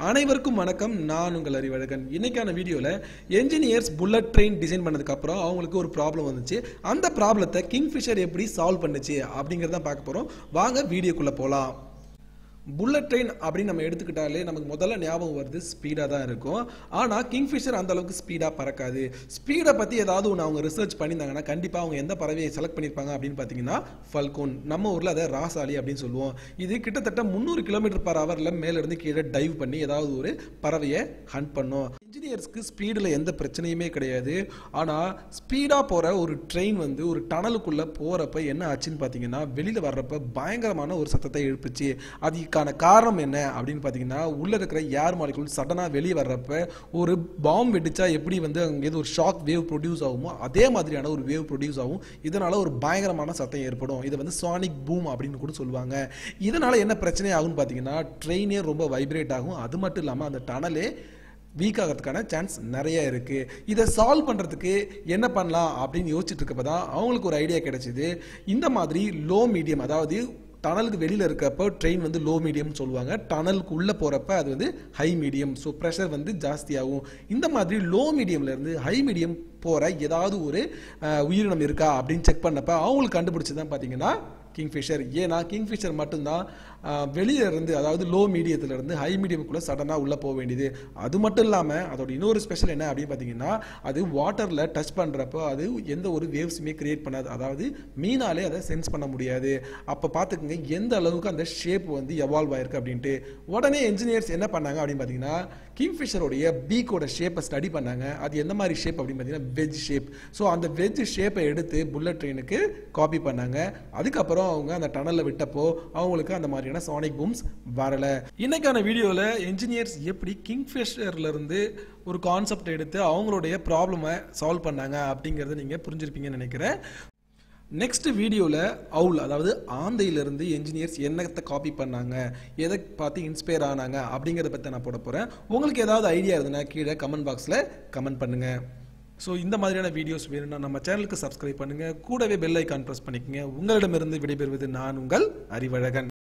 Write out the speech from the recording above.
அனைவருக்கும் வணக்கம் நான் உங்கள் அறிவழகன் இன்னைக்கான வீடியோவில் என்ஜினியர்ஸ் புல்லட் ட்ரெயின் டிசைன் பண்ணதுக்கு அப்புறம் அவங்களுக்கு ஒரு ப்ராப்ளம் வந்துச்சு அந்த ப்ராப்ளத்தை கிங்ஃபிஷர் எப்படி சால்வ் பண்ணுச்சு அப்படிங்கிறத பார்க்க போகிறோம் வாங்க வீடியோக்குள்ளே போகலாம் புல்லட் ட்ரெயின் அப்படின்னு நம்ம எடுத்துக்கிட்டாலே நமக்கு முதல்ல ஞாபகம் வருது ஸ்பீடாக தான் இருக்கும் ஆனால் கிங்ஃபிஷர் அந்த அளவுக்கு ஸ்பீடாக பறக்காது ஸ்பீடை பற்றி ஏதாவது ஒன்று அவங்க ரிசர்ச் பண்ணியிருந்தாங்கன்னா கண்டிப்பாக அவங்க எந்த பறவையை செலக்ட் பண்ணியிருப்பாங்க அப்படின்னு பார்த்தீங்கன்னா ஃபல்கோன் நம்ம ஊரில் அதை ராசாலி அப்படின்னு சொல்லுவோம் இது கிட்டத்தட்ட முந்நூறு கிலோமீட்டர் பர் ஹவரில் மேலேருந்து கீழே டைவ் பண்ணி ஏதாவது ஒரு பறவையை ஹண்ட் பண்ணும் இன்ஜினியர்ஸ்க்கு ஸ்பீடில் எந்த பிரச்சனையுமே கிடையாது ஆனால் ஸ்பீடாக போகிற ஒரு ட்ரெயின் வந்து ஒரு டனலுக்குள்ளே போகிறப்ப என்ன ஆச்சுன்னு பார்த்தீங்கன்னா வெளியில் வர்றப்ப பயங்கரமான ஒரு சத்தத்தை எழுப்புச்சு அதுக்கான காரணம் என்ன அப்படின்னு பார்த்தீங்கன்னா உள்ளே இருக்கிற ஏர் மாலிகுல் சடனாக வெளியே வர்றப்ப ஒரு பாம் வெடிச்சா எப்படி வந்து அங்கே ஒரு ஷாக் வேவ் ப்ரொடியூஸ் ஆகுமோ அதே மாதிரியான ஒரு வேவ் ப்ரொடியூஸ் ஆகும் இதனால் ஒரு பயங்கரமான சத்தம் ஏற்படும் இதை வந்து சானிக் பூம் அப்படின்னு கூட சொல்லுவாங்க இதனால் என்ன பிரச்சனை ஆகும்னு பார்த்தீங்கன்னா ட்ரெயினே ரொம்ப வைப்ரேட் ஆகும் அது மட்டும் இல்லாமல் அந்த டனலே வீக் ஆகிறதுக்கான சான்ஸ் நிறைய இருக்குது இதை சால்வ் பண்ணுறதுக்கு என்ன பண்ணலாம் அப்படின்னு யோசிச்சுட்டு இருக்கப்ப தான் அவங்களுக்கு ஒரு ஐடியா கிடைச்சிது இந்த மாதிரி லோ மீடியம் அதாவது டனலுக்கு வெளியில் இருக்கப்போ ட்ரெயின் வந்து லோ மீடியம்னு சொல்லுவாங்க டனலுக்கு உள்ளே போகிறப்ப அது வந்து ஹை மீடியம் ஸோ ப்ரெஷர் வந்து ஜாஸ்தியாகும் இந்த மாதிரி லோ மீடியம்லேருந்து ஹை மீடியம் போகிற ஏதாவது ஒரு அஹ், உயிரினம் இருக்கா அப்படின்னு செக் பண்ணப்ப அவங்களுக்கு கண்டுபிடிச்சி தான் பார்த்தீங்கன்னா கிங்ஃபிஷர் ஏன்னா கிங்ஃபிஷர் மட்டும்தான் ஆஹ், வெளிய இருந்து அதாவது லோ மீடியத்துல இருந்து ஹை மீடியமுக்குள்ளே சடனாக உள்ளே போக வேண்டியது அது மட்டும் இல்லாமல் அதோட இன்னொரு ஸ்பெஷல் என்ன அப்படின்னு பார்த்தீங்கன்னா அது வாட்டரில் டச் பண்ணுறப்போ அது எந்த ஒரு வேவ்ஸுமே கிரியேட் பண்ணாது அதாவது மீனாலே அதை சென்ஸ் பண்ண முடியாது அப்போ பார்த்துக்குங்க எந்த அளவுக்கு அந்த ஷேப் வந்து எவால்வ் ஆயிருக்கு அப்படின்ட்டு உடனே என்ஜினியர்ஸ் என்ன பண்ணாங்க அப்படின்னு பார்த்தீங்கன்னா கிங்ஃபிஷருடைய பீக்கோட ஷேப்பை ஸ்டடி பண்ணாங்க அது எந்த மாதிரி ஷேப் அப்படின்னு பார்த்தீங்கன்னா வெஜ் ஷேப் ஸோ அந்த வெஜ் ஷேப்பை எடுத்து புல்லட் ட்ரெயினுக்கு காப்பி பண்ணாங்க அதுக்கப்புறம் அவங்க அந்த டனலில் விட்டப்போ அவங்களுக்கு அந்த மாதிரியான சானிக் பூம்ஸ் வரல இன்னைக்கான வீடியோவில் என்ஜினியர்ஸ் எப்படி கிங்ஃபிஷர்ல இருந்து ஒரு கான்செப்ட் எடுத்து அவங்களுடைய ப்ராப்ளமை சால்வ் பண்ணாங்க அப்படிங்கிறத நீங்கள் புரிஞ்சிருப்பீங்கன்னு நினைக்கிறேன் நெக்ஸ்ட் வீடியோவில் அவுல் அதாவது ஆந்தையிலிருந்து என்ஜினியர்ஸ் என்னத்தை காப்பி பண்ணாங்க எதை பார்த்து இன்ஸ்பயர் ஆனாங்க அப்படிங்கிறத பற்றி நான் போட போகிறேன் உங்களுக்கு ஏதாவது ஐடியா இருந்ததுன்னா கீழே கமெண்ட் பாக்ஸில் கமெண்ட் பண்ணுங்கள் ஸோ இந்த மாதிரியான வீடியோஸ் வேணும்னா நம்ம சேனலுக்கு சப்ஸ்கிரைப் பண்ணுங்கள் கூடவே பெல் ஐக்கான் ப்ரெஸ் பண்ணிக்கங்க உங்களிடமிருந்து விடைபெறுவது நான் உங்கள் அறிவழகன்